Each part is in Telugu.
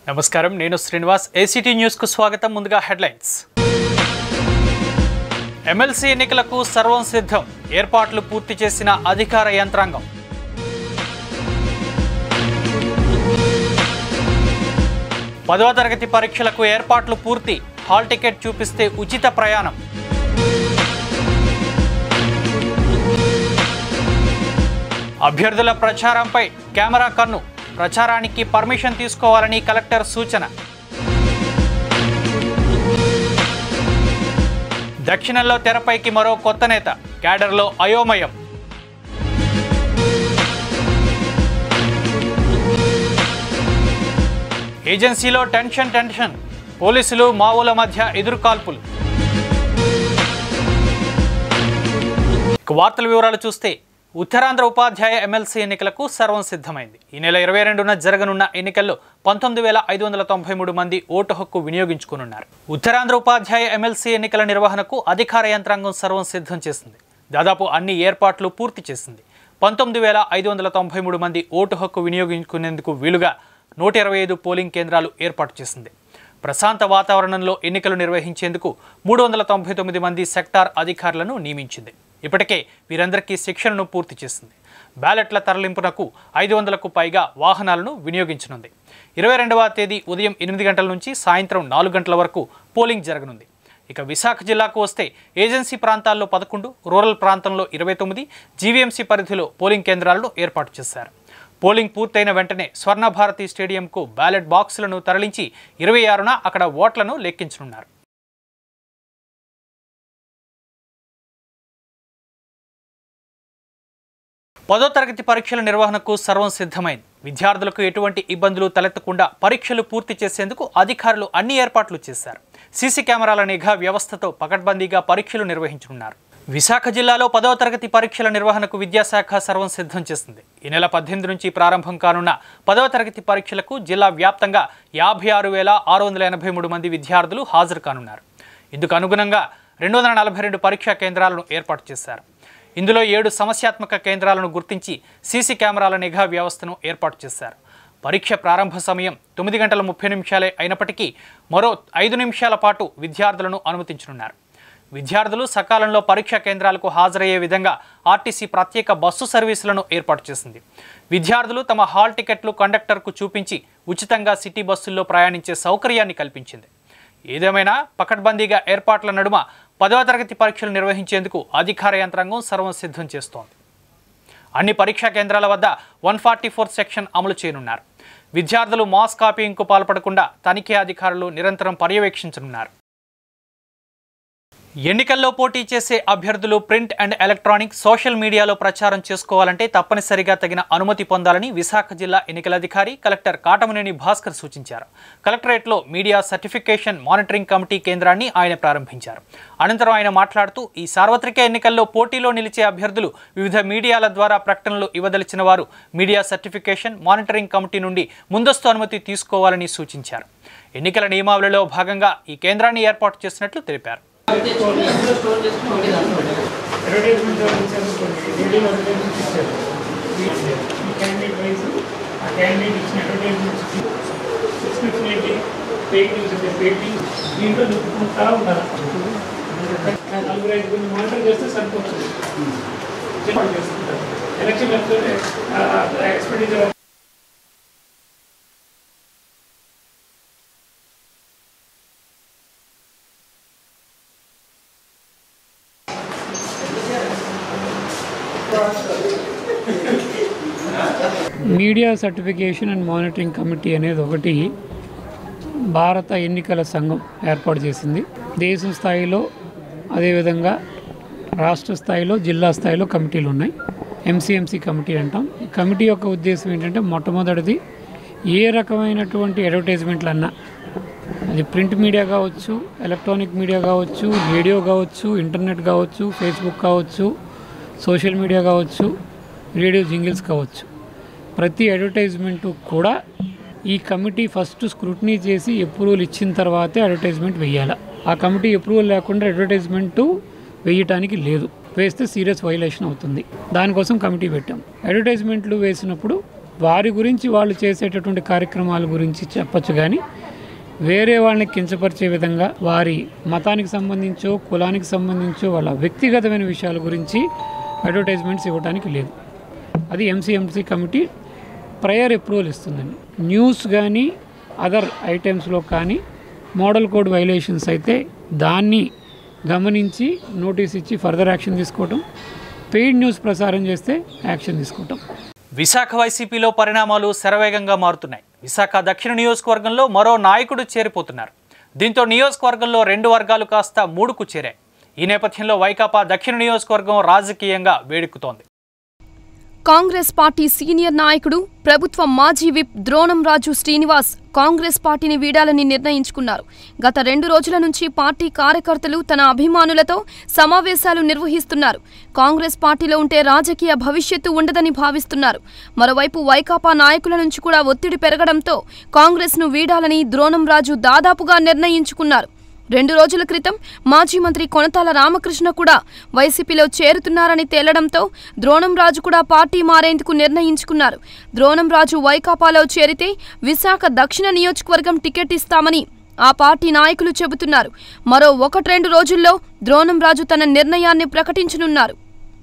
నమస్కారం నేను శ్రీనివాస్ ఏసీటీ న్యూస్కు స్వాగతం ముందుగా హెడ్లైన్స్ ఎమ్మెల్సీ ఎన్నికలకు సర్వం సిద్ధం ఏర్పాట్లు పూర్తి చేసిన అధికార యంత్రాంగం పదవ తరగతి పరీక్షలకు ఏర్పాట్లు పూర్తి హాల్ టికెట్ చూపిస్తే ఉచిత ప్రయాణం అభ్యర్థుల ప్రచారంపై కెమెరా కన్ను ప్రచారానికి పర్మిషన్ తీసుకోవాలని కలెక్టర్ సూచన దక్షిణంలో తెరపైకి మరో కొత్త నేత క్యాడర్లో అయోమయం ఏజెన్సీలో టెన్షన్ టెన్షన్ పోలీసులు మావోల మధ్య ఎదురుకాల్పులు ఇక వార్తల వివరాలు చూస్తే ఉత్తరాంధ్ర ఉపాధ్యాయ ఎమ్మెల్సీ ఎన్నికలకు సర్వం సిద్ధమైంది ఈ నెల ఇరవై రెండున జరగనున్న ఎన్నికల్లో పంతొమ్మిది వేల ఐదు వందల తొంభై మూడు మంది ఓటు హక్కు వినియోగించుకునున్నారు ఉత్తరాంధ్ర ఉపాధ్యాయ ఎమ్మెల్సీ ఎన్నికల నిర్వహణకు అధికార యంత్రాంగం సర్వం సిద్ధం చేసింది దాదాపు అన్ని ఏర్పాట్లు పూర్తి చేసింది పంతొమ్మిది వేల ఐదు వందల తొంభై మూడు మంది ఓటు హక్కు వినియోగించుకునేందుకు వీలుగా నూట ఇరవై ఐదు పోలింగ్ కేంద్రాలు ఏర్పాటు చేసింది ప్రశాంత వాతావరణంలో ఎన్నికలు నిర్వహించేందుకు మూడు వందల తొంభై తొమ్మిది మంది సెక్టార్ అధికారులను నియమించింది ఇప్పటికే వీరందరికీ శిక్షణను పూర్తి చేసింది బ్యాలెట్ల తరలింపునకు ఐదు వందలకు పైగా వాహనాలను వినియోగించనుంది ఇరవై రెండవ తేదీ ఉదయం ఎనిమిది గంటల నుంచి సాయంత్రం నాలుగు గంటల వరకు పోలింగ్ జరగనుంది ఇక విశాఖ జిల్లాకు వస్తే ఏజెన్సీ ప్రాంతాల్లో పదకొండు రూరల్ ప్రాంతంలో ఇరవై తొమ్మిది జీవీఎంసీ పరిధిలో పోలింగ్ కేంద్రాలను ఏర్పాటు చేశారు పోలింగ్ పూర్తయిన వెంటనే స్వర్ణభారతి స్టేడియంకు బ్యాలెట్ బాక్సులను తరలించి ఇరవై ఆరున అక్కడ ఓట్లను లెక్కించనున్నారు పదో తరగతి పరీక్షల నిర్వహణకు సర్వం సిద్ధమైంది విద్యార్థులకు ఎటువంటి ఇబ్బందులు తలెత్తకుండా పరీక్షలు పూర్తి చేసేందుకు అధికారులు అన్ని ఏర్పాట్లు చేశారు సీసీ కెమెరాల నిఘా వ్యవస్థతో పకడ్బందీగా పరీక్షలు నిర్వహించనున్నారు విశాఖ జిల్లాలో పదవ తరగతి పరీక్షల నిర్వహణకు విద్యాశాఖ సర్వం సిద్ధం చేసింది ఈ నెల పద్దెనిమిది నుంచి ప్రారంభం కానున్న పదవ తరగతి పరీక్షలకు జిల్లా వ్యాప్తంగా యాభై ఆరు వేల ఆరు వందల ఎనభై మూడు మంది విద్యార్థులు హాజరు కానున్నారు ఇందుకు అనుగుణంగా రెండు వందల నలభై రెండు పరీక్షా కేంద్రాలను ఏర్పాటు చేశారు ఇందులో ఏడు సమస్యాత్మక కేంద్రాలను గుర్తించి సీసీ కెమెరాల నిఘా వ్యవస్థను ఏర్పాటు చేశారు పరీక్ష ప్రారంభ సమయం తొమ్మిది గంటల ముప్పై నిమిషాలే అయినప్పటికీ మరో ఐదు నిమిషాల పాటు విద్యార్థులను అనుమతించనున్నారు విద్యార్థులు సకాలంలో పరీక్షా కేంద్రాలకు హాజరయ్యే విధంగా ఆర్టీసీ ప్రత్యేక బస్సు సర్వీసులను ఏర్పాటు చేసింది విద్యార్థులు తమ హాల్ టికెట్లు కండక్టర్కు చూపించి ఉచితంగా సిటీ బస్సుల్లో ప్రయాణించే సౌకర్యాన్ని కల్పించింది ఏదేమైనా పకడ్బందీగా ఏర్పాట్ల నడుమ పదవ తరగతి పరీక్షలు నిర్వహించేందుకు అధికార యంత్రాంగం సర్వం సిద్ధం చేస్తోంది అన్ని పరీక్షా కేంద్రాల వద్ద వన్ ఫార్టీ ఫోర్ సెక్షన్ అమలు చేయనున్నారు విద్యార్థులు మాస్ కాపీయింగ్కు పాల్పడకుండా తనిఖీ అధికారులు నిరంతరం పర్యవేక్షించనున్నారు ఎన్నికల్లో పోటీ చేసే అభ్యర్థులు ప్రింట్ అండ్ ఎలక్ట్రానిక్ సోషల్ మీడియాలో ప్రచారం చేసుకోవాలంటే తప్పనిసరిగా తగిన అనుమతి పొందాలని విశాఖ జిల్లా ఎన్నికల అధికారి కలెక్టర్ కాటమనేని భాస్కర్ సూచించారు కలెక్టరేట్లో మీడియా సర్టిఫికేషన్ మానిటరింగ్ కమిటీ కేంద్రాన్ని ఆయన ప్రారంభించారు అనంతరం ఆయన మాట్లాడుతూ ఈ సార్వత్రిక ఎన్నికల్లో పోటీలో నిలిచే అభ్యర్థులు వివిధ మీడియాల ద్వారా ప్రకటనలు ఇవ్వదలిచిన వారు మీడియా సర్టిఫికేషన్ మానిటరింగ్ కమిటీ నుండి ముందస్తు అనుమతి తీసుకోవాలని సూచించారు ఎన్నికల నియమావళిలో భాగంగా ఈ కేంద్రాన్ని ఏర్పాటు చేసినట్లు తెలిపారు అడ్వర్టైజ్మెంట్ రేడియో అడ్వర్టైజ్మెంట్ ఇచ్చారు ఈ క్యాండిడేట్ వైజ్ ఆ క్యాండిడేట్ ఇచ్చిన అడ్వర్టైజ్మెంట్ డిస్క్రిప్షన్ ఏంటి ఫేక్ న్యూస్ అంటే ఫేక్ న్యూస్ దీంట్లో చూపుకుంటా ఉండాలి నలుగురు ఐదుగురు మానిటర్ చేస్తే సరిపోతుంది చెప్పాలి చేస్తుంటారు ఎలక్షన్ లేకపోతే expenditure media certification and monitoring committee అనేది ఒకటి భారత ఎన్నికల సంఘం ఏర్పాటు చేసింది దేశం స్థాయిలో అదేవిధంగా రాష్ట్ర స్థాయిలో జిల్లా స్థాయిలో కమిటీలు ఉన్నాయి ఎంసీఎంసీ కమిటీ అంటాం ఈ కమిటీ యొక్క ఉద్దేశం ఏంటంటే మొట్టమొదటిది ఏ రకమైనటువంటి అడ్వర్టైజ్మెంట్లు అన్నా అది ప్రింట్ మీడియా కావచ్చు ఎలక్ట్రానిక్ మీడియా కావచ్చు రేడియో కావచ్చు ఇంటర్నెట్ కావచ్చు ఫేస్బుక్ కావచ్చు సోషల్ మీడియా కావచ్చు రేడియో జింగిల్స్ కావచ్చు ప్రతి అడ్వర్టైజ్మెంటు కూడా ఈ కమిటీ ఫస్ట్ స్క్రూటినీ చేసి అప్రూవల్ ఇచ్చిన తర్వాతే అడ్వర్టైజ్మెంట్ వేయాలి ఆ కమిటీ అప్రూవల్ లేకుండా అడ్వర్టైజ్మెంటు వేయటానికి లేదు వేస్తే సీరియస్ వైలేషన్ అవుతుంది దానికోసం కమిటీ పెట్టాం అడ్వర్టైజ్మెంట్లు వేసినప్పుడు వారి గురించి వాళ్ళు చేసేటటువంటి కార్యక్రమాల గురించి చెప్పొచ్చు కానీ వేరే వాళ్ళని కించపరిచే విధంగా వారి మతానికి సంబంధించో కులానికి సంబంధించో వాళ్ళ వ్యక్తిగతమైన విషయాల గురించి అడ్వర్టైజ్మెంట్స్ ఇవ్వడానికి లేదు అది ఎంసీఎంసీ కమిటీ ప్రయర్ అప్రూవల్ ఇస్తుందండి న్యూస్ కానీ అదర్ ఐటమ్స్లో కానీ మోడల్ కోడ్ వైలేషన్స్ అయితే దాన్ని గమనించి నోటీస్ ఇచ్చి ఫర్దర్ యాక్షన్ తీసుకోవటం పెయిడ్ న్యూస్ ప్రసారం చేస్తే యాక్షన్ తీసుకోవటం విశాఖ వైసీపీలో పరిణామాలు శరవేగంగా మారుతున్నాయి విశాఖ దక్షిణ నియోజకవర్గంలో మరో నాయకుడు చేరిపోతున్నారు దీంతో నియోజకవర్గంలో రెండు వర్గాలు కాస్త మూడుకు చేరాయి ఈ నేపథ్యంలో వైకాపా దక్షిణ నియోజకవర్గం రాజకీయంగా వేడెక్కుతోంది కాంగ్రెస్ పార్టీ సీనియర్ నాయకుడు ప్రభుత్వ మాజీ విప్ ద్రోణం రాజు శ్రీనివాస్ కాంగ్రెస్ పార్టీని వీడాలని నిర్ణయించుకున్నారు గత రెండు రోజుల నుంచి పార్టీ కార్యకర్తలు తన అభిమానులతో సమావేశాలు నిర్వహిస్తున్నారు కాంగ్రెస్ పార్టీలో ఉంటే రాజకీయ భవిష్యత్తు ఉండదని భావిస్తున్నారు మరోవైపు వైకాపా నాయకుల నుంచి కూడా ఒత్తిడి పెరగడంతో కాంగ్రెస్ను వీడాలని ద్రోణం రాజు దాదాపుగా నిర్ణయించుకున్నారు రెండు రోజుల క్రితం మాజీ మంత్రి కొనతాల రామకృష్ణ కూడా వైసీపీలో చేరుతున్నారని తేలడంతో ద్రోణం రాజు కూడా పార్టీ మారేందుకు నిర్ణయించుకున్నారు ద్రోణం రాజు వైకాపాలో చేరితే విశాఖ దక్షిణ నియోజకవర్గం టికెట్ ఇస్తామని ఆ పార్టీ నాయకులు చెబుతున్నారు మరో ఒకటి రెండు రోజుల్లో ద్రోణం రాజు తన నిర్ణయాన్ని ప్రకటించనున్నారు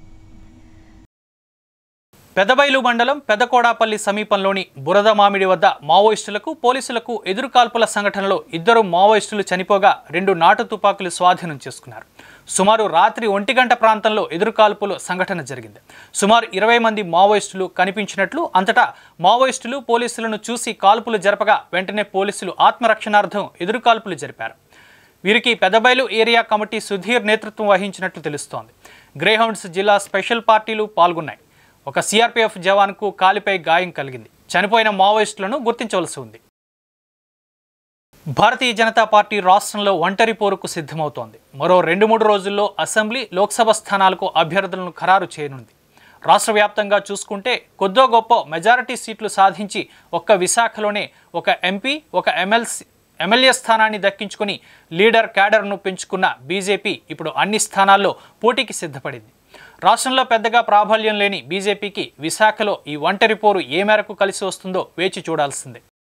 పెదబైలు మండలం పెదకోడాపల్లి సమీపంలోని బురద మామిడి వద్ద మావోయిస్టులకు పోలీసులకు ఎదురుకాల్పుల సంఘటనలో ఇద్దరు మావోయిస్టులు చనిపోగా రెండు నాటు తుపాకులు స్వాధీనం చేసుకున్నారు సుమారు రాత్రి ఒంటి గంట ప్రాంతంలో ఎదురుకాల్పుల సంఘటన జరిగింది సుమారు ఇరవై మంది మావోయిస్టులు కనిపించినట్లు అంతటా మావోయిస్టులు పోలీసులను చూసి కాల్పులు జరపగా వెంటనే పోలీసులు ఆత్మరక్షణార్థం ఎదురుకాల్పులు జరిపారు వీరికి పెదబైలు ఏరియా కమిటీ సుధీర్ నేతృత్వం వహించినట్లు తెలుస్తోంది గ్రేహౌండ్స్ జిల్లా స్పెషల్ పార్టీలు పాల్గొన్నాయి ఒక సిఆర్పీఎఫ్ జవాన్కు కాలిపై గాయం కలిగింది చనిపోయిన మావోయిస్టులను గుర్తించవలసి ఉంది భారతీయ జనతా పార్టీ రాష్ట్రంలో ఒంటరి పోరుకు సిద్ధమవుతోంది మరో రెండు మూడు రోజుల్లో అసెంబ్లీ లోక్సభ స్థానాలకు అభ్యర్థులను ఖరారు చేయనుంది రాష్ట్ర వ్యాప్తంగా చూసుకుంటే కొద్దో గొప్ప మెజారిటీ సీట్లు సాధించి ఒక్క విశాఖలోనే ఒక ఎంపీ ఒక ఎమ్మెల్సీ ఎమ్మెల్యే స్థానాన్ని దక్కించుకుని లీడర్ క్యాడర్ను పెంచుకున్న బీజేపీ ఇప్పుడు అన్ని స్థానాల్లో పోటీకి సిద్ధపడింది రాష్ట్రంలో పెద్దగా ప్రాబల్యం లేని బీజేపీకి విశాఖలో ఈ ఒంటరి పోరు ఏ మేరకు కలిసి వస్తుందో వేచి చూడాల్సిందే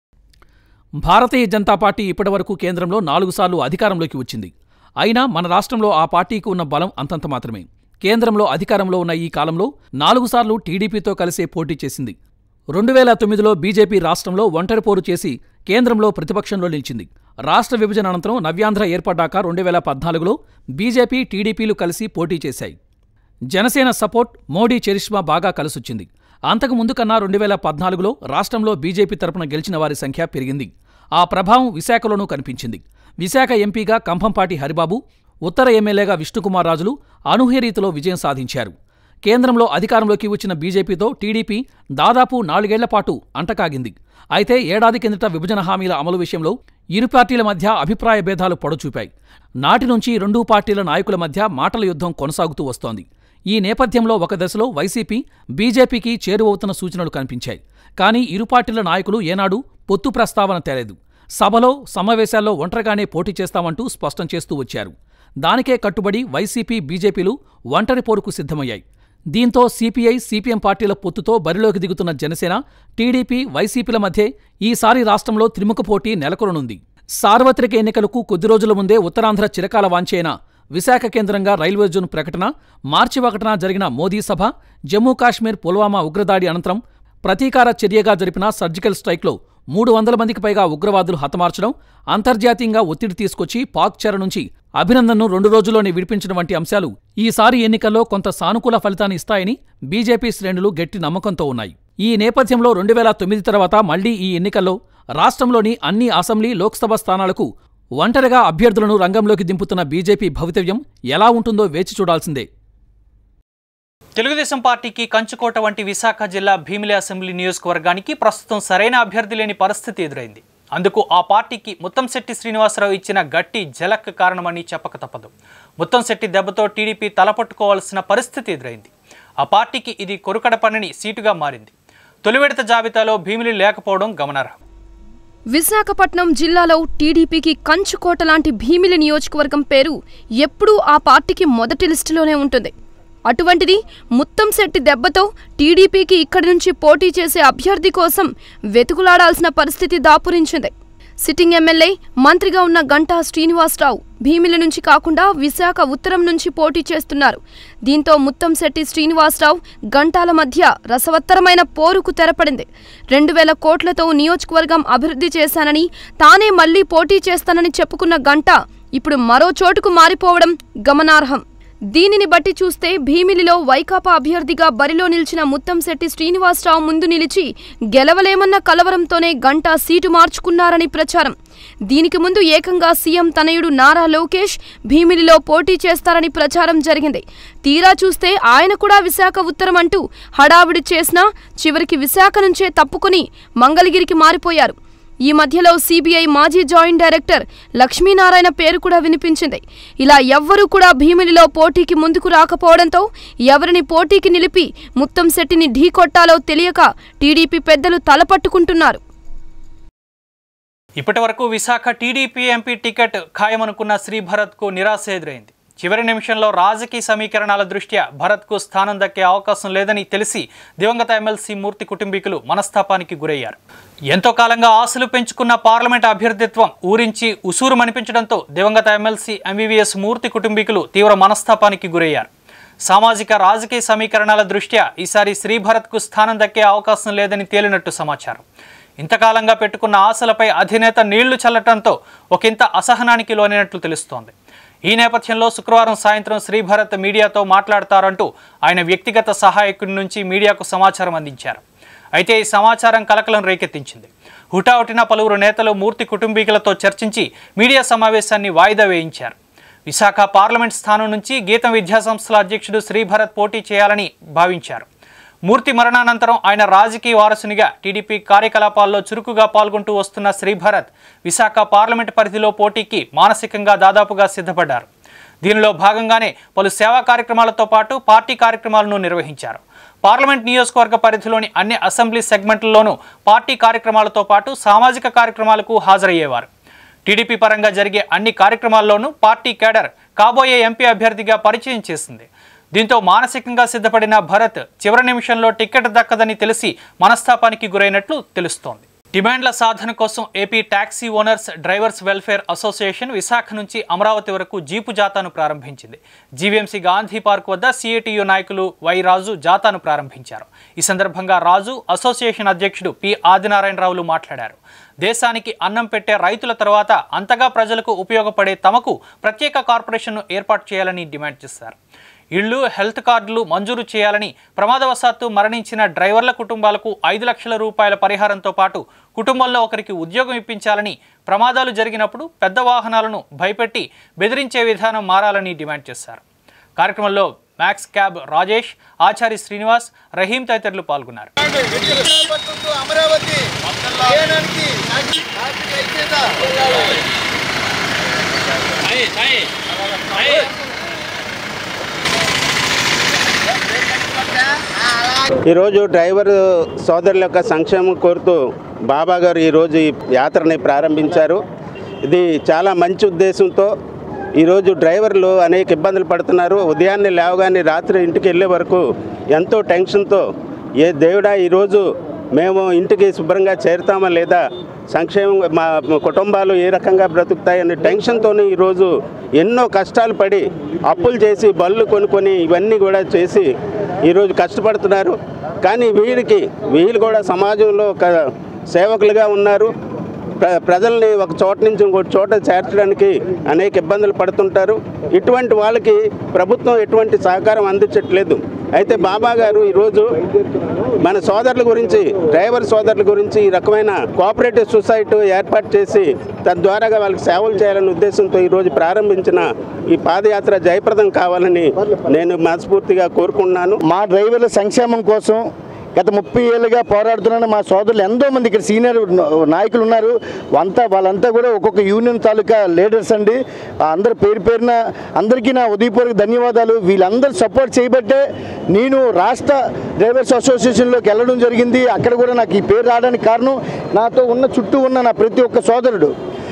భారతీయ జనతా పార్టీ ఇప్పటివరకు కేంద్రంలో నాలుగు సార్లు అధికారంలోకి వచ్చింది అయినా మన రాష్ట్రంలో ఆ పార్టీకి ఉన్న బలం అంతంత మాత్రమే కేంద్రంలో అధికారంలో ఉన్న ఈ కాలంలో నాలుగు సార్లు టీడీపీతో కలిసే పోటీ చేసింది రెండు వేల తొమ్మిదిలో బీజేపీ రాష్ట్రంలో ఒంటరి పోరు చేసి కేంద్రంలో ప్రతిపక్షంలో నిలిచింది రాష్ట్ర విభజన అనంతరం నవ్యాంధ్ర ఏర్పడ్డాక రెండు వేల పద్నాలుగులో బీజేపీ టీడీపీలు కలిసి పోటీ చేశాయి జనసేన సపోర్ట్ మోడీ చరిష్మా బాగా కలిసొచ్చింది అంతకు ముందు కన్నా రెండు వేల పద్నాలుగులో రాష్ట్రంలో బీజేపీ తరపున గెలిచిన వారి సంఖ్య పెరిగింది ఆ ప్రభావం విశాఖలోనూ కనిపించింది విశాఖ ఎంపీగా కంభంపాటి హరిబాబు ఉత్తర ఎమ్మెల్యేగా విష్ణుకుమార్ రాజులు అనూహ్య రీతిలో విజయం సాధించారు కేంద్రంలో అధికారంలోకి వచ్చిన బీజేపీతో టీడీపీ దాదాపు నాలుగేళ్ల పాటు అంటకాగింది అయితే ఏడాది కిందట విభజన హామీల అమలు విషయంలో ఇరు పార్టీల మధ్య అభిప్రాయ భేదాలు పొడచూపాయి నాటి నుంచి రెండూ పార్టీల నాయకుల మధ్య మాటల యుద్ధం కొనసాగుతూ వస్తోంది ఈ నేపథ్యంలో ఒక దశలో వైసీపీ బీజేపీకి చేరువవుతున్న సూచనలు కనిపించాయి కానీ ఇరు పార్టీల నాయకులు ఏనాడు పొత్తు ప్రస్తావన తేలేదు సభలో సమావేశాల్లో ఒంటరిగానే పోటీ చేస్తామంటూ స్పష్టం చేస్తూ వచ్చారు దానికే కట్టుబడి వైసీపీ బీజేపీలు ఒంటరి పోరుకు సిద్ధమయ్యాయి దీంతో సిపిఐ సిపిఎం పార్టీల పొత్తుతో బరిలోకి దిగుతున్న జనసేన టీడీపీ వైసీపీల మధ్య ఈసారి రాష్ట్రంలో త్రిముఖ పోటీ నెలకొననుంది సార్వత్రిక ఎన్నికలకు కొద్ది రోజుల ముందే ఉత్తరాంధ్ర చిరకాల వాంఛైన విశాఖ కేంద్రంగా రైల్వే జోన్ ప్రకటన మార్చి ఒకటిన జరిగిన మోదీ సభ జమ్మూ కాశ్మీర్ పుల్వామా ఉగ్రదాడి అనంతరం ప్రతీకార చర్యగా జరిపిన సర్జికల్ స్ట్రైక్లో మూడు వందల మందికి పైగా ఉగ్రవాదులు హతమార్చడం అంతర్జాతీయంగా ఒత్తిడి తీసుకొచ్చి పాక్ చెర నుంచి అభినందన్ను రెండు రోజుల్లోనే విడిపించడం వంటి అంశాలు ఈసారి ఎన్నికల్లో కొంత సానుకూల ఫలితాన్ని ఇస్తాయని బీజేపీ శ్రేణులు గట్టి నమ్మకంతో ఉన్నాయి ఈ నేపథ్యంలో రెండు వేల తొమ్మిది తర్వాత మళ్లీ ఈ ఎన్నికల్లో రాష్ట్రంలోని అన్ని అసెంబ్లీ లోక్సభ స్థానాలకు ఒంటరిగా అభ్యర్థులను రంగంలోకి దింపుతున్న బీజేపీ భవితవ్యం ఎలా ఉంటుందో వేచి చూడాల్సిందే తెలుగుదేశం పార్టీకి కంచుకోట వంటి విశాఖ జిల్లా భీమిలి అసెంబ్లీ నియోజకవర్గానికి ప్రస్తుతం సరైన అభ్యర్థి లేని పరిస్థితి ఎదురైంది అందుకు ఆ పార్టీకి ముత్తంశెట్టి శ్రీనివాసరావు ఇచ్చిన గట్టి జలక్ కారణమని చెప్పక తప్పదు ముత్తంశెట్టి దెబ్బతో టీడీపీ తలపట్టుకోవాల్సిన పరిస్థితి ఎదురైంది ఆ పార్టీకి ఇది కొరుకడ పనిని సీటుగా మారింది తొలి విడత జాబితాలో భీమిలి లేకపోవడం గమనార్హం విశాఖపట్నం జిల్లాలో టీడీపీకి కంచుకోట లాంటి భీమిలి నియోజకవర్గం పేరు ఎప్పుడూ ఆ పార్టీకి మొదటి లిస్టులోనే ఉంటుంది అటువంటిది ముత్తంశెట్టి దెబ్బతో టీడీపీకి ఇక్కడి నుంచి పోటీ చేసే అభ్యర్థి కోసం వెతుకులాడాల్సిన పరిస్థితి దాపురించింది సిట్టింగ్ ఎమ్మెల్యే మంత్రిగా ఉన్న గంటా శ్రీనివాసరావు భీమిలి నుంచి కాకుండా విశాఖ ఉత్తరం నుంచి పోటీ చేస్తున్నారు దీంతో ముత్తంశెట్టి శ్రీనివాసరావు గంటాల మధ్య రసవత్తరమైన పోరుకు తెరపడింది రెండు వేల కోట్లతో నియోజకవర్గం అభివృద్ధి చేశానని తానే మళ్లీ పోటీ చేస్తానని చెప్పుకున్న గంట ఇప్పుడు మరో చోటుకు మారిపోవడం గమనార్హం దీనిని బట్టి చూస్తే భీమిలిలో వైకాపా అభ్యర్థిగా బరిలో నిలిచిన ముత్తంశెట్టి శ్రీనివాసరావు ముందు నిలిచి గెలవలేమన్న కలవరంతోనే గంటా సీటు మార్చుకున్నారని ప్రచారం దీనికి ముందు ఏకంగా సీఎం తనయుడు నారా లోకేష్ భీమిలిలో పోటీ చేస్తారని ప్రచారం జరిగింది తీరా చూస్తే ఆయన కూడా విశాఖ ఉత్తరం అంటూ హడావిడి చేసినా చివరికి విశాఖ నుంచే తప్పుకుని మంగళగిరికి మారిపోయారు ఈ మధ్యలో సిబిఐ మాజీ జాయింట్ డైరెక్టర్ లక్ష్మీనారాయణ పేరు కూడా వినిపించింది ఇలా ఎవ్వరూ కూడా భీమిలిలో పోటీకి ముందుకు రాకపోవడంతో ఎవరిని పోటీకి నిలిపి ముత్తంశెట్టిని ఢీకొట్టాలో తెలియక టీడీపీ పెద్దలు తలపట్టుకుంటున్నారు ఇప్పటి వరకు విశాఖ టీడీపీ ఎంపీ టికెట్ ఖాయమనుకున్న శ్రీ భరత్కు నిరాశ ఎదురైంది చివరి నిమిషంలో రాజకీయ సమీకరణాల దృష్ట్యా భరత్కు స్థానం దక్కే అవకాశం లేదని తెలిసి దివంగత ఎమ్మెల్సీ మూర్తి కుటుంబీకులు మనస్తాపానికి గురయ్యారు ఎంతో కాలంగా ఆశలు పెంచుకున్న పార్లమెంట్ అభ్యర్థిత్వం ఊరించి ఉసూరుమనిపించడంతో దివంగత ఎమ్మెల్సీ ఎంవీవీఎస్ మూర్తి కుటుంబీకులు తీవ్ర మనస్తాపానికి గురయ్యారు సామాజిక రాజకీయ సమీకరణాల దృష్ట్యా ఈసారి శ్రీభరత్కు స్థానం దక్కే అవకాశం లేదని తేలినట్టు సమాచారం ఇంతకాలంగా పెట్టుకున్న ఆశలపై అధినేత నీళ్లు చల్లటంతో ఒకంత అసహనానికి లోనైనట్లు తెలుస్తోంది ఈ నేపథ్యంలో శుక్రవారం సాయంత్రం శ్రీభరత్ మీడియాతో మాట్లాడతారంటూ ఆయన వ్యక్తిగత సహాయకుడి నుంచి మీడియాకు సమాచారం అందించారు అయితే ఈ సమాచారం కలకలం రేకెత్తించింది హుటాహుటిన పలువురు నేతలు మూర్తి కుటుంబీకులతో చర్చించి మీడియా సమావేశాన్ని వాయిదా వేయించారు విశాఖ పార్లమెంట్ స్థానం నుంచి గీతం విద్యాసంస్థల అధ్యక్షుడు శ్రీభరత్ పోటీ చేయాలని భావించారు మూర్తి మరణానంతరం ఆయన రాజకీయ వారసునిగా టీడీపీ కార్యకలాపాల్లో చురుకుగా పాల్గొంటూ వస్తున్న శ్రీభరత్ విశాఖ పార్లమెంట్ పరిధిలో పోటీకి మానసికంగా దాదాపుగా సిద్ధపడ్డారు దీనిలో భాగంగానే పలు సేవా కార్యక్రమాలతో పాటు పార్టీ కార్యక్రమాలను నిర్వహించారు పార్లమెంట్ నియోజకవర్గ పరిధిలోని అన్ని అసెంబ్లీ సెగ్మెంట్లలోనూ పార్టీ కార్యక్రమాలతో పాటు సామాజిక కార్యక్రమాలకు హాజరయ్యేవారు టీడీపీ పరంగా జరిగే అన్ని కార్యక్రమాల్లోనూ పార్టీ కేడర్ కాబోయే ఎంపీ అభ్యర్థిగా పరిచయం చేసింది దీంతో మానసికంగా సిద్ధపడిన భరత్ చివరి నిమిషంలో టికెట్ దక్కదని తెలిసి మనస్తాపానికి గురైనట్లు తెలుస్తోంది డిమాండ్ల సాధన కోసం AP taxi owners drivers welfare association Visakha నుంచి అమరావతి వరకు జీపు జాతాను ప్రారంభించింది జీవీఎంసీ గాంధీ పార్క్ వద్ద సిఐటియు నాయకులు వై రాజు జాతాను ప్రారంభించారు ఈ సందర్భంగా రాజు అసోసియేషన్ అధ్యక్షుడు పి ఆదినారాయణరావులు మాట్లాడారు దేశానికి అన్నం పెట్టే రైతుల తర్వాత అంతగా ప్రజలకు ఉపయోగపడే తమకు ప్రత్యేక కార్పొరేషన్ను ఏర్పాటు చేయాలని డిమాండ్ చేశారు ఇళ్లు హెల్త్ కార్డులు మంజూరు చేయాలని ప్రమాదవశాత్తు మరణించిన డ్రైవర్ల కుటుంబాలకు ఐదు లక్షల రూపాయల పరిహారంతో పాటు కుటుంబంలో ఒకరికి ఉద్యోగం ఇప్పించాలని ప్రమాదాలు జరిగినప్పుడు పెద్ద వాహనాలను భయపెట్టి బెదిరించే విధానం మారాలని డిమాండ్ చేశారు కార్యక్రమంలో మ్యాక్స్ క్యాబ్ రాజేష్ ఆచారి శ్రీనివాస్ రహీం తదితరులు పాల్గొన్నారు విశాఖపట్నం టు అమరావతి ప్రయాణానికి ట్రాఫిక్ ఐక్యత ఈరోజు డ్రైవర్ సోదరుల యొక్క సంక్షేమం కోరుతూ బాబా గారు ఈరోజు ఈ యాత్రని ప్రారంభించారు ఇది చాలా మంచి ఉద్దేశంతో ఈరోజు డ్రైవర్లు అనేక ఇబ్బందులు పడుతున్నారు ఉదయాన్నే లేవగానే రాత్రి ఇంటికి వెళ్ళే వరకు ఎంతో టెన్షన్తో ఏ దేవుడా ఈరోజు మేము ఇంటికి శుభ్రంగా చేరుతామా లేదా సంక్షేమం మా కుటుంబాలు ఏ రకంగా బ్రతుకుతాయనే టెన్షన్తోనే ఈరోజు ఎన్నో కష్టాలు పడి అప్పులు చేసి బళ్ళు కొనుక్కొని ఇవన్నీ కూడా చేసి ఈరోజు కష్టపడుతున్నారు కానీ వీరికి వీళ్ళు కూడా సమాజంలో ఒక సేవకులుగా ఉన్నారు ప్ర ప్రజల్ని ఒక చోట నుంచి ఇంకో చోట చేర్చడానికి అనేక ఇబ్బందులు పడుతుంటారు ఇటువంటి వాళ్ళకి ప్రభుత్వం ఎటువంటి సహకారం అందించట్లేదు అయితే బాబా గారు ఈరోజు మన సోదరుల గురించి డ్రైవర్ సోదరుల గురించి ఈ రకమైన కోఆపరేటివ్ సొసైటీ ఏర్పాటు చేసి తద్వారాగా వాళ్ళకి సేవలు చేయాలనే ఉద్దేశంతో ఈరోజు ప్రారంభించిన ఈ పాదయాత్ర జయప్రదం కావాలని నేను మనస్ఫూర్తిగా కోరుకుంటున్నాను మా డ్రైవర్ల సంక్షేమం కోసం గత ముప్పై ఏళ్ళుగా పోరాడుతున్న మా సోదరులు ఎంతో మంది ఇక్కడ సీనియర్ నాయకులు ఉన్నారు అంతా వాళ్ళంతా కూడా ఒక్కొక్క యూనియన్ తాలూకా లీడర్స్ అండి ఆ అందరి పేరు పేరున అందరికీ నా ఉదయపూర్వక ధన్యవాదాలు వీళ్ళందరూ సపోర్ట్ చేయబట్టే నేను రాష్ట్ర డ్రైవర్స్ అసోసియేషన్లోకి వెళ్ళడం జరిగింది అక్కడ కూడా నాకు ఈ పేరు రావడానికి కారణం నాతో ఉన్న చుట్టూ ఉన్న నా ప్రతి ఒక్క సోదరుడు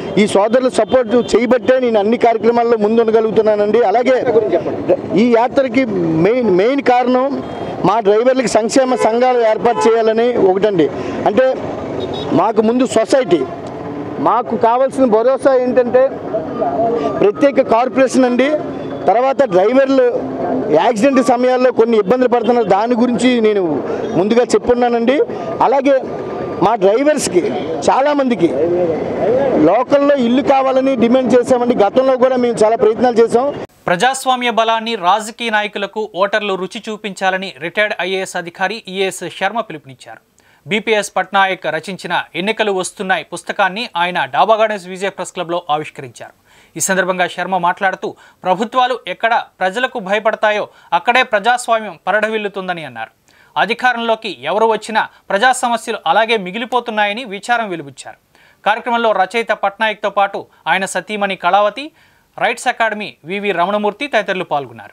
ఈ సోదరుల సపోర్ట్ చేయబట్టే నేను అన్ని కార్యక్రమాల్లో ముందుండగలుగుతున్నానండి అలాగే ఈ యాత్రకి మెయిన్ మెయిన్ కారణం మా డ్రైవర్లకి సంక్షేమ సంఘాలు ఏర్పాటు చేయాలని ఒకటండి అంటే మాకు ముందు సొసైటీ మాకు కావాల్సిన భరోసా ఏంటంటే ప్రత్యేక కార్పొరేషన్ అండి తర్వాత డ్రైవర్లు యాక్సిడెంట్ సమయాల్లో కొన్ని ఇబ్బందులు పడుతున్నారు దాని గురించి నేను ముందుగా చెప్పున్నానండి అలాగే మా డ్రైవర్స్కి చాలామందికి లోకల్లో ఇల్లు కావాలని డిమాండ్ చేశామండి గతంలో కూడా మేము చాలా ప్రయత్నాలు చేసాం ప్రజాస్వామ్య బలాన్ని రాజకీయ నాయకులకు ఓటర్లు రుచి చూపించాలని రిటైర్డ్ ఐఏఎస్ అధికారి ఈఎస్ శర్మ పిలుపునిచ్చారు బీపీఎస్ పట్నాయక్ రచించిన ఎన్నికలు వస్తున్నాయి పుస్తకాన్ని ఆయన డాబా గార్డెన్స్ విజయ్ ప్రెస్ క్లబ్లో ఆవిష్కరించారు ఈ సందర్భంగా శర్మ మాట్లాడుతూ ప్రభుత్వాలు ఎక్కడ ప్రజలకు భయపడతాయో అక్కడే ప్రజాస్వామ్యం పరడవిల్లుతుందని అన్నారు అధికారంలోకి ఎవరు వచ్చినా ప్రజా సమస్యలు అలాగే మిగిలిపోతున్నాయని విచారం వెలుబుచ్చారు కార్యక్రమంలో రచయిత పట్నాయక్తో పాటు ఆయన సతీమణి Kalavathi rights academy VV Ramanamurthy తదితరులు పాల్గొన్నారు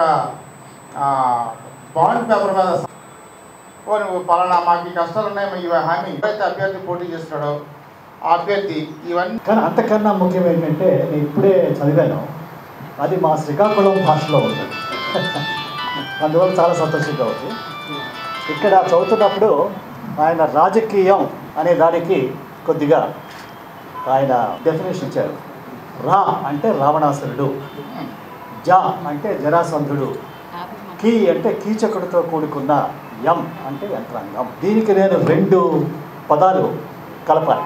బాండ్ పేపర్ మీద ఓ నువ్వు పలానా మాకు ఈ కష్టాలు ఉన్నాయి మరి ఇవి హామీ ఎవరైతే అభ్యర్థి పోటీ చేస్తున్నాడో ఆ అభ్యర్థి ఇవన్నీ కానీ అంతకన్నా ముఖ్యం ఏంటంటే నేను ఇప్పుడే చదివాను అది మా శ్రీకాకుళం భాషలో ఉంది అందువల్ల చాలా సంతోషంగా ఉంది ఇక్కడ చదువుతున్నప్పుడు ఆయన రాజకీయం అనే దానికి కొద్దిగా ఆయన డెఫినేషన్ ఇచ్చారు రా అంటే రావణాసురుడు జా అంటే జరాసంధుడు కీ అంటే కీచకుడితో కూడుకున్న యం అంటే యంత్రాంగం దీనికి నేను రెండు పదాలు కలపాలి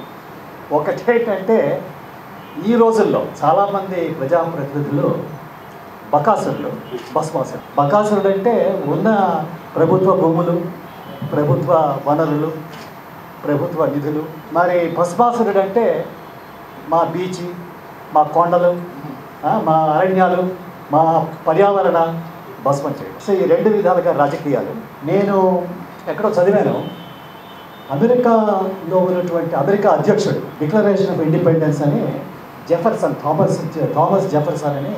ఒకటేంటంటే ఈ రోజుల్లో చాలామంది ప్రజాప్రతినిధులు బకాసురులు భస్మాసురుడు బకాసురుడు అంటే ఉన్న ప్రభుత్వ భూములు ప్రభుత్వ వనరులు ప్రభుత్వ నిధులు మరి భస్మాసురుడు అంటే మా బీచ్ మా కొండలు ఆ, మా అరణ్యాలు మా పర్యావరణ భస్మం చేయడం సో ఈ రెండు విధాలుగా రాజకీయాలు నేను ఎక్కడో చదివాను అమెరికాలో ఉన్నటువంటి అమెరికా అధ్యక్షుడు డిక్లరేషన్ ఆఫ్ ఇండిపెండెన్స్ అని జెఫర్సన్ థామస్ థామస్ జెఫర్సన్ అని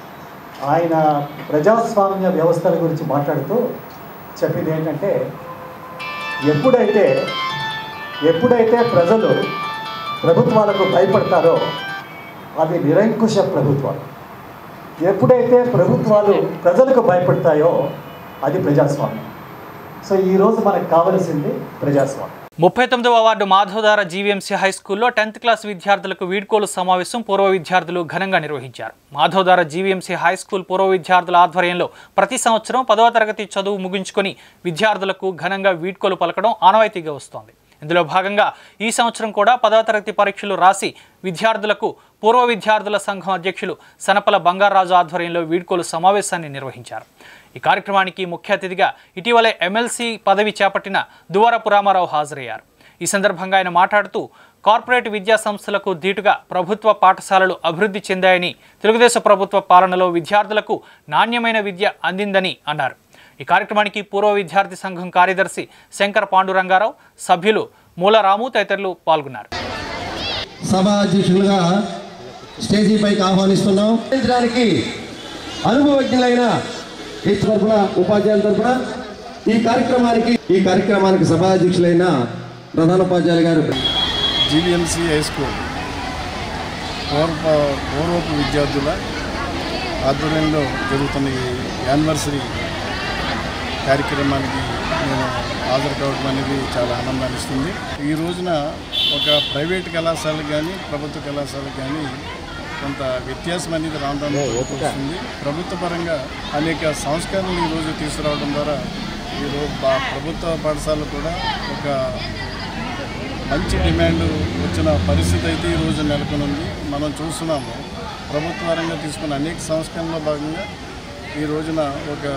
ఆయన ప్రజాస్వామ్య వ్యవస్థల గురించి మాట్లాడుతూ చెప్పింది ఏంటంటే ఎప్పుడైతే ఎప్పుడైతే ప్రజలు ప్రభుత్వాలకు భయపడతారో అవి నిరంకుశ ప్రభుత్వాలు ఎప్పుడైతే ప్రభుత్వాలు ప్రజలకు భయపడతాయో అది ప్రజాస్వామ్యం సో ఈరోజు మనకు కావలసింది ప్రజాస్వామ్యం ముప్పై తొమ్మిదవ వార్డు మాధవధార జీవీఎంసీ హై స్కూల్లో టెన్త్ క్లాస్ విద్యార్థులకు వీడ్కోలు సమావేశం పూర్వ విద్యార్థులు ఘనంగా నిర్వహించారు మాధవధార జీవీఎంసీ హై స్కూల్ పూర్వ విద్యార్థుల ఆధ్వర్యంలో ప్రతి సంవత్సరం పదవ తరగతి చదువు ముగించుకొని విద్యార్థులకు ఘనంగా వీడ్కోలు పలకడం ఆనవాయితీగా వస్తోంది ఇందులో భాగంగా ఈ సంవత్సరం కూడా పదవ తరగతి పరీక్షలు రాసి విద్యార్థులకు పూర్వ విద్యార్థుల సంఘం అధ్యక్షులు సనపల బంగారాజు ఆధ్వర్యంలో వీడ్కోలు సమావేశాన్ని నిర్వహించారు ఈ కార్యక్రమానికి ముఖ్య అతిథిగా ఇటీవలే ఎమ్మెల్సీ పదవి చేపట్టిన దువారపు రామారావు హాజరయ్యారు ఈ సందర్భంగా ఆయన మాట్లాడుతూ కార్పొరేట్ విద్యా సంస్థలకు ధీటుగా ప్రభుత్వ పాఠశాలలు అభివృద్ధి చెందాయని తెలుగుదేశం ప్రభుత్వ పాలనలో విద్యార్థులకు నాణ్యమైన విద్య అందిందని అన్నారు ఈ కార్యక్రమానికి పూర్వ విద్యార్థి సంఘం కార్యదర్శి శంకర్ పాండురంగారావు సభ్యులు మూలరాము తదితరులు పాల్గొన్నారు సభ అధ్యక్షులుగా స్టేజీ పైకి ఆహ్వానిస్తున్నాం అందించడానికి అనుభవజ్ఞులైన ఈ తరఫున ఉపాధ్యాయుల తరఫున ఈ కార్యక్రమానికి ఈ కార్యక్రమానికి సభాధ్యక్షులైన ప్రధాన ఉపాధ్యాయులు గారు జీవీఎంసీ హై స్కూల్ పూర్వ పూర్వపు విద్యార్థుల ఆధ్వర్యంలో జరుగుతున్న ఈ యానివర్సరీ కార్యక్రమానికి నేను హాజరు కావడం అనేది చాలా ఆనందాన్ని ఇస్తుంది ఈ రోజున ఒక ప్రైవేట్ కళాశాలకు కానీ ప్రభుత్వ కళాశాలకు కానీ కొంత వ్యత్యాసం అనేది రావడం వస్తుంది ప్రభుత్వ పరంగా అనేక సంస్కరణలు ఈరోజు తీసుకురావడం ద్వారా ఈరోజు బా- ప్రభుత్వ పాఠశాలలు కూడా ఒక మంచి డిమాండ్ వచ్చిన పరిస్థితి అయితే ఈ రోజు నెలకొని ఉంది మనం చూస్తున్నాము ప్రభుత్వ పరంగా తీసుకున్న అనేక సంస్కరణలో భాగంగా ఈ రోజున ఒక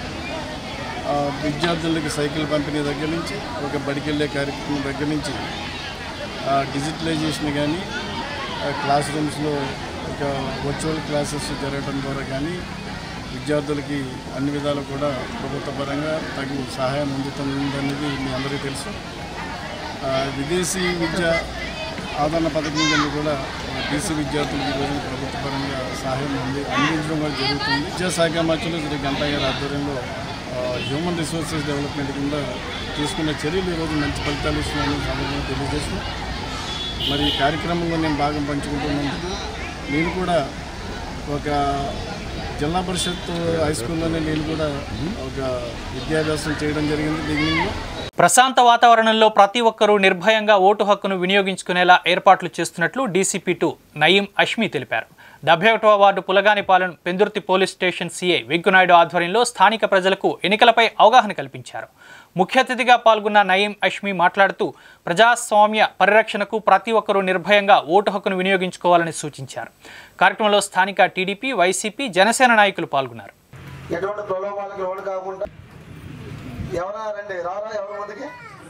ఆ, విద్యార్థులకి సైకిల్ పంపిణీ దగ్గర నుంచి ఒక బడికెళ్ళే కార్యక్రమం దగ్గర నుంచి ఆ, డిజిటలైజేషన్ కానీ ఆ, క్లాస్ రూమ్స్లో ఒక వర్చువల్ క్లాసెస్ జరగడం ద్వారా కానీ విద్యార్థులకి అన్ని విధాలు కూడా ప్రభుత్వ పరంగా తగు సహాయం అందుతుందనేది మీ అందరికీ తెలుసు ఆ, విదేశీ విద్య ఆదరణ పథకం కింద కూడా బీసీ విద్యార్థులకు ఈ రోజు ప్రభుత్వ పరంగా సహాయం అంది అందించడం కూడా జరుగుతుంది విద్యాశాఖ మంత్రులు శ్రీ గంటా గారి ఆధ్వర్యంలో ఆ, హ్యూమన్ రిసోర్సెస్ డెవలప్మెంట్ కింద తీసుకున్న చర్యలు ఈరోజు మంచి ఫలితాలు ఇస్తున్నాయని సందర్భంగా తెలియజేస్తూ మరి ఈ కార్యక్రమంలో నేను భాగం పంచుకుంటున్నందుకు నేను కూడా ఒక జిల్లా పరిషత్ హై స్కూల్లోనే నేను కూడా ఒక విద్యాభ్యాసం చేయడం జరిగింది బిగినింగ్లో ప్రశాంత వాతావరణంలో ప్రతి ఒక్కరూ నిర్భయంగా ఓటు హక్కును వినియోగించుకునేలా ఏర్పాట్లు చేస్తున్నట్లు డీసీపీ టూ నయీం అష్మి తెలిపారు డెబ్బై ఒకటవ ward Pulaganipalem Pendurthi police station CI Venkunaidu ఆధ్వర్యంలో స్థానిక ప్రజలకు ఎన్నికలపై అవగాహన కల్పించారు ముఖ్య అతిథిగా పాల్గొన్న నయీం అష్మి మాట్లాడుతూ ప్రజాస్వామ్య పరిరక్షణకు ప్రతి ఒక్కరూ నిర్భయంగా ఓటు హక్కును వినియోగించుకోవాలని సూచించారు కార్యక్రమంలో స్థానిక టీడీపీ వైసీపీ జనసేన నాయకులు పాల్గొన్నారు ఎటువంటి ప్రలోభాలకు లోను కాకుండా ఎవరా రండి రారా ఎవరి ముందుకి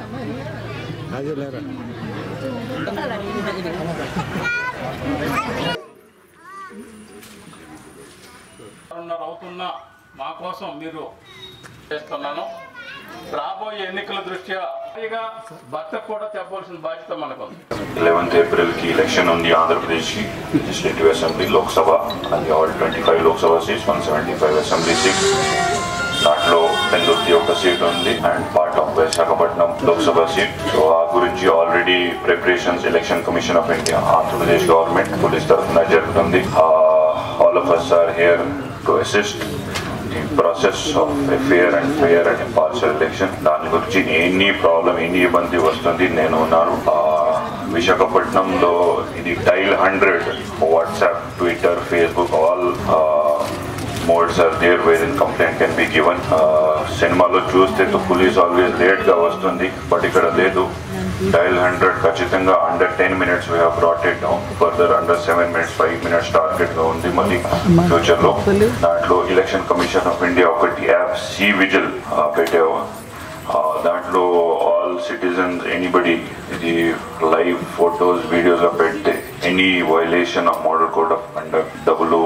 రెండున్నర అవుతున్నా మా కోసం మీరు చేస్తున్నాను రాబోయే ఎన్నికల దృష్ట్యా పైగా భర్తకు కూడా చెప్పవలసిన బాధ్యత మనకు ఉంది లెవెన్త్ ఏప్రిల్కి ఎలక్షన్ ఉంది ఆంధ్రప్రదేశ్కి లెజిస్లేటివ్ అసెంబ్లీ లోక్సభ అది all twenty five Lok Sabha seats one seventy five assembly seats దాంట్లో పెందుర్తి ఒక సీట్ ఉంది and part of Visakhapatnam Lok Sabha seat so ఆ గురించి already preparations election commission of India Andhra Pradesh government police తరఫున జరుగుతుంది all of us are here to assist the process of a fair and fair and impartial election దాని గురించి ఎన్ని ప్రాబ్లం ఎన్ని ఇబ్బంది వస్తుంది నేను ఉన్నాను ఆ, విశాఖపట్నంలో ఇది dial hundred WhatsApp Twitter Facebook all modes are there where in complaint can be given సినిమాలో చూస్తే తో పోలీస్ ఆల్వేస్ లేట్గా వస్తుంది బట్ ఇక్కడ లేదు డైల్ హండ్రెడ్ ఖచ్చితంగా under ten minutes we brought it down further under seven minutes five minutes టార్గెట్గా ఉంది మళ్ళీ ఫ్యూచర్లో దాంట్లో ఎలక్షన్ కమిషన్ ఆఫ్ ఇండియా ఒకటి యాప్ సి విజిల్ పెట్టావు ఆ, దాంట్లో ఆల్ సిటిజన్స్ ఎనీబడి ఇది లైవ్ ఫొటోస్ వీడియోస్ పెడితే any violation of model code of conduct డబ్బులు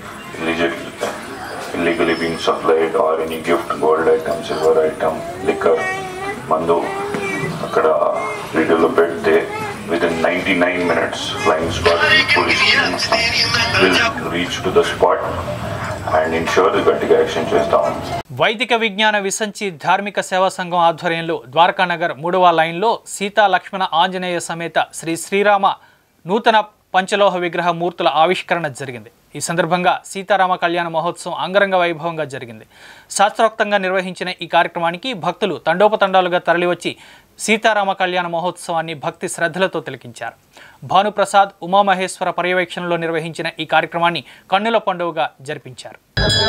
illegally being supplied or any gift, gold item, silver item, liquor, మందు అక్కడ వీడియోలో పెడితే within ninety nine minutes flying squad police will reach to the spot and ensure గట్టిగా యాక్షన్ చేస్తాం వైదిక విజ్ఞాన విసంచి ధార్మిక సేవా సంఘం ఆధ్వర్యంలో ద్వారకానగర్ మూడవ లైన్లో సీతా లక్ష్మణ ఆంజనేయ సమేత శ్రీ శ్రీరామ నూతన పంచలోహ విగ్రహ మూర్తుల ఆవిష్కరణ జరిగింది ఈ సందర్భంగా సీతారామ కళ్యాణ మహోత్సవం అంగరంగ వైభవంగా జరిగింది శాస్త్రోక్తంగా నిర్వహించిన ఈ కార్యక్రమానికి భక్తులు తండోపతండాలుగా తరలివచ్చి సీతారామ కళ్యాణ మహోత్సవాన్ని భక్తి శ్రద్ధలతో తిలకించారు భానుప్రసాద్ ఉమామహేశ్వర పర్యవేక్షణలో నిర్వహించిన ఈ కార్యక్రమాన్ని కన్నుల పండుగగా జరిపించారు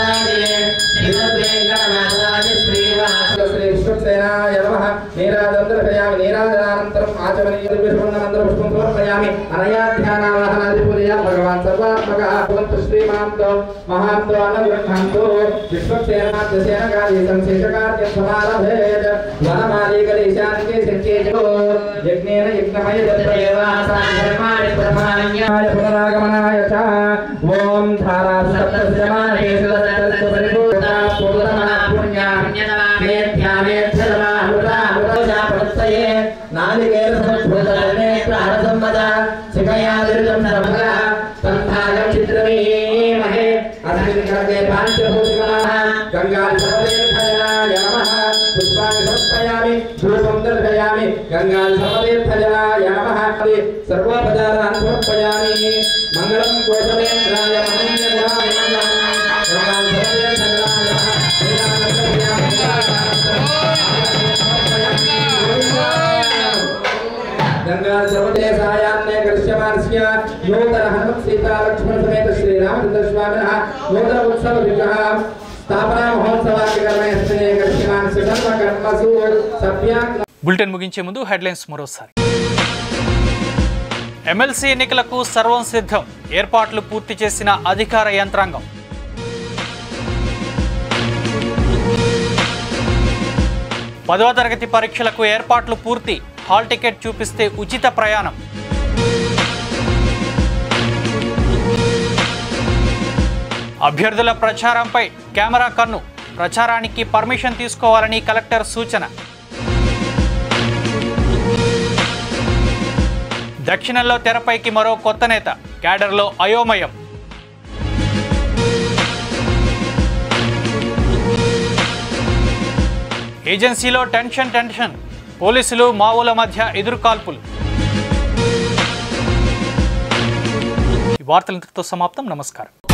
శ్రీవిష్ణుసేనాయ నమః నీరాజంద్రయామి నీరాజనానంతరం ఆచమనీయమంత్రపుష్పం సమర్పయామి అనయా ధ్యానావహనాది పూజయా భగవాన్ సర్వాత్మక భవంతు శ్రీమాంతో మహాంతో అనవిరహంతో విశ్వసేనాద్యసేన కార్యసం శేషకార్యం సమారభేద్ వనమాలీకరీశానికి శక్తిజో యజ్ఞేన యజ్ఞమయ జత్రయేవాసాధర్మాణి ప్రమాణ్యాయ పునరాగమనాయ చ ఓం ధారా సప్తశ్రమాణి సుదత్తస్తు పరిపూర్ణా పూర్ణమా పుణ్యా మేధ్యా మేధ్యమా అమృత అమృతజా ప్రత్యయే నాలికేర సంస్కృత సమ్మద శిఖయా దుర్గం సమగ సంధాయం చిత్రమీమహే అస్మిన్ కర్గే పాంచభూతికలాః గంగా సమతీర్థజనాయ నమః పుష్పాన్ని సమర్పయామి ధూపం దర్శయామి గంగా సమతీర్థజనాయ నమః సర్వోపచారాన్ సమర్పయామి మంగళం కోసలేంద్రాయ మహనీయాయ మంగళం గంగా సమతీర్థజనాయ గంగా సర్వదేశాయాన్నే కృష్యమానస్య నూతన హనుమత్ సీతా లక్ష్మణ సమేత శ్రీరామచంద్ర స్వామినః నూతన ఉత్సవ విగ్రహ స్థాపనా మహోత్సవాధికరణే హస్తనే కృష్యమానస్య సర్వ కర్మసు సభ్యా బులెటిన్ ముగించే ముందు హెడ్లైన్స్ మరోసారి ఎమ్మెల్సీ ఎన్నికలకు సర్వం సిద్ధం ఏర్పాట్లు పూర్తి చేసిన అధికార యంత్రాంగం పదవ తరగతి పరీక్షలకు ఏర్పాట్లు పూర్తి హాల్ టికెట్ చూపిస్తే ఉచిత ప్రయాణం అభ్యర్థుల ప్రచారంపై కెమెరా కన్ను ప్రచారానికి పర్మిషన్ తీసుకోవాలని కలెక్టర్ సూచన దక్షిణంలో తెరపైకి మరో కొత్త నేత క్యాడర్లో అయోమయం ఏజెన్సీలో టెన్షన్ టెన్షన్ పోలీసులు మావోల మధ్య ఎదురుకాల్పులు వార్తలు ఇంతటితో సమాప్తం నమస్కారం